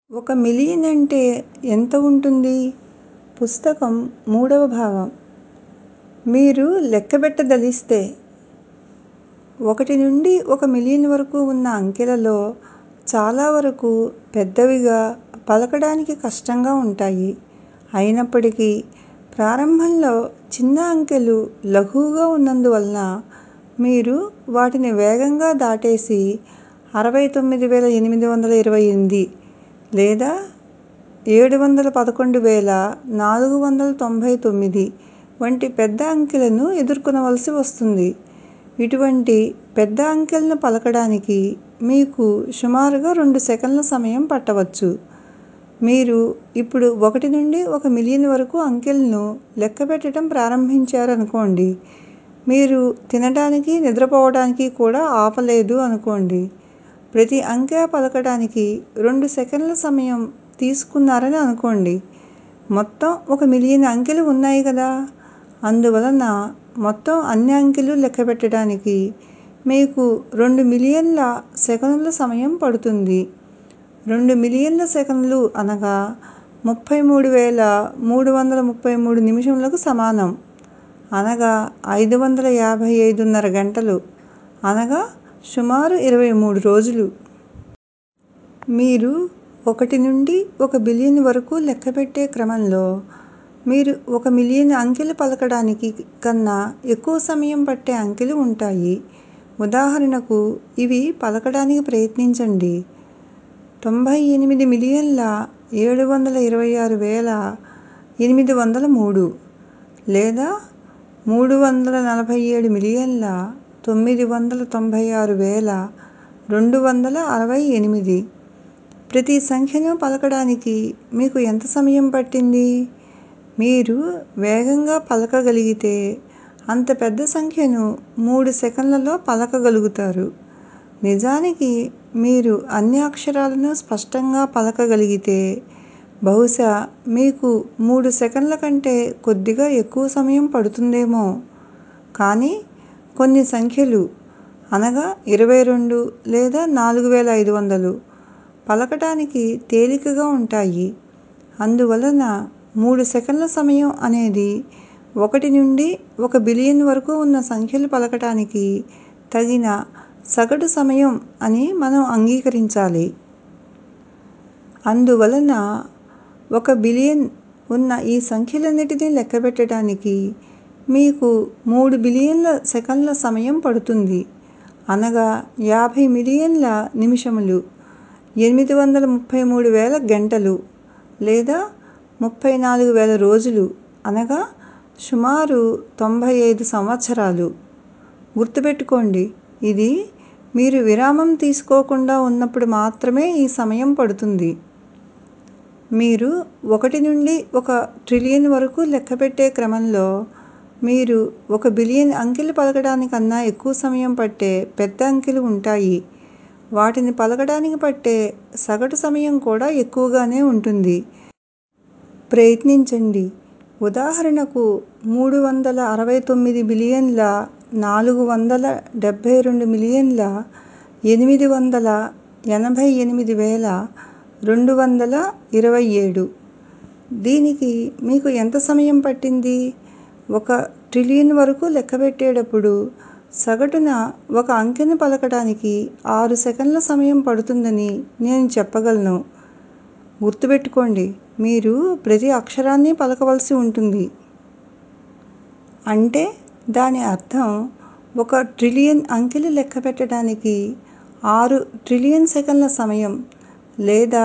ఒక మిలియన్ అంటే ఎంత ఉంటుంది పుస్తకం మూడవ భాగం మీరు లెక్కపెట్టదలిస్తే ఒకటి నుండి ఒక మిలియన్ వరకు ఉన్న అంకెలలో చాలా వరకు పెద్దవిగా పలకడానికి కష్టంగా ఉంటాయి అయినప్పటికీ ప్రారంభంలో చిన్న అంకెలు లఘువుగా ఉన్నందువలన మీరు వాటిని వేగంగా దాటేసి అరవై తొమ్మిది వేల ఎనిమిది వందల ఇరవై ఎనిమిది లేదా ఏడు వందల పదకొండు వేల నాలుగు వందల తొంభై తొమ్మిది వంటి పెద్ద అంకెలను ఎదుర్కొనవలసి వస్తుంది ఇటువంటి పెద్ద అంకెలను పలకడానికి మీకు సుమారుగా రెండు సెకన్ల సమయం పట్టవచ్చు మీరు ఇప్పుడు ఒకటి నుండి ఒక మిలియన్ వరకు అంకెలను లెక్కపెట్టడం ప్రారంభించారనుకోండి మీరు తినడానికి నిద్రపోవడానికి కూడా ఆపలేదు అనుకోండి ప్రతి అంకె పలకడానికి రెండు సెకన్ల సమయం తీసుకున్నారని అనుకోండి మొత్తం ఒక మిలియన్ అంకెలు ఉన్నాయి కదా అందువలన మొత్తం అన్ని అంకెలు లెక్కపెట్టడానికి మీకు రెండు మిలియన్ల సెకనుల సమయం పడుతుంది రెండు మిలియన్ల సెకన్లు అనగా ముప్పై మూడు వేల మూడు వందల ముప్పై మూడు నిమిషములకు సమానం అనగా ఐదు వందల యాభై ఐదున్నర గంటలు అనగా సుమారు ఇరవై మూడు రోజులు మీరు ఒకటి నుండి ఒక బిలియన్ వరకు లెక్కపెట్టే క్రమంలో మీరు ఒక మిలియన్ అంకెలు పలకడానికి కన్నా ఎక్కువ సమయం పట్టే అంకెలు ఉంటాయి ఉదాహరణకు ఇవి పలకడానికి ప్రయత్నించండి తొంభై ఎనిమిది మిలియన్ల ఏడు వందల ఇరవై ఆరు వేల ఎనిమిది వందల మూడు లేదా మూడు వందల నలభై ఏడు మిలియన్ల తొమ్మిది వందల తొంభై ఆరు వేల రెండు వందల అరవై ఎనిమిది ప్రతి సంఖ్యను పలకడానికి మీకు ఎంత సమయం పట్టింది మీరు వేగంగా పలకగలిగితే అంత పెద్ద సంఖ్యను మూడు సెకన్లలో పలకగలుగుతారు నిజానికి మీరు అన్ని అక్షరాలను స్పష్టంగా పలకగలిగితే బహుశా మీకు మూడు సెకన్ల కంటే కొద్దిగా ఎక్కువ సమయం పడుతుందేమో కానీ కొన్ని సంఖ్యలు అనగా ఇరవై రెండు లేదా నాలుగు వేల ఐదు వందలు పలకడానికి తేలికగా ఉంటాయి అందువలన మూడు సెకన్ల సమయం అనేది ఒకటి నుండి ఒక బిలియన్ వరకు ఉన్న సంఖ్యలు పలకడానికి తగిన సగటు సమయం అని మనం అంగీకరించాలి అందువలన ఒక బిలియన్ ఉన్న ఈ సంఖ్యలన్నిటినీ లెక్కపెట్టడానికి మీకు మూడు బిలియన్ల సెకన్ల సమయం పడుతుంది అనగా యాభై మిలియన్ల నిమిషములు ఎనిమిది వందల ముప్పై మూడు వేల గంటలు లేదా ముప్పై నాలుగు వేల రోజులు అనగా సుమారు తొంభై ఐదు సంవత్సరాలు గుర్తుపెట్టుకోండి ఇది మీరు విరామం తీసుకోకుండా ఉన్నప్పుడు మాత్రమే ఈ సమయం పడుతుంది మీరు ఒకటి నుండి ఒక ట్రిలియన్ వరకు లెక్కపెట్టే క్రమంలో మీరు ఒక బిలియన్ అంకెలు పలకడానికన్నా ఎక్కువ సమయం పట్టే పెద్ద అంకెలు ఉంటాయి వాటిని పలకడానికి పట్టే సగటు సమయం కూడా ఎక్కువగానే ఉంటుంది ప్రయత్నించండి ఉదాహరణకు మూడు వందల అరవై తొమ్మిది బిలియన్ల నాలుగు వందల డెబ్బై రెండు మిలియన్ల ఎనిమిది వందల ఎనభై ఎనిమిది వేల రెండు వందల ఇరవై ఏడు దీనికి మీకు ఎంత సమయం పట్టింది ఒక ట్రిలియన్ వరకు లెక్కపెట్టేటప్పుడు సగటున ఒక అంకెను పలకడానికి ఆరు సెకన్ల సమయం పడుతుందని నేను చెప్పగలను గుర్తుపెట్టుకోండి మీరు ప్రతి అక్షరాన్ని పలకవలసి ఉంటుంది అంటే దాని అర్థం ఒక ట్రిలియన్ అంకెలు లెక్కపెట్టడానికి ఆరు ట్రిలియన్ సెకన్ల సమయం లేదా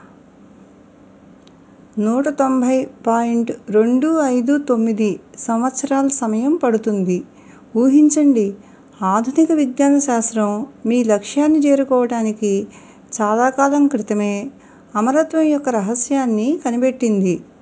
నూట తొంభై పాయింట్ రెండు ఐదు తొమ్మిది సంవత్సరాల సమయం పడుతుంది ఊహించండి ఆధునిక విజ్ఞాన శాస్త్రం మీ లక్ష్యాన్ని చేరుకోవడానికి చాలా కాలం క్రితమే అమరత్వం యొక్క రహస్యాన్ని కనిపెట్టింది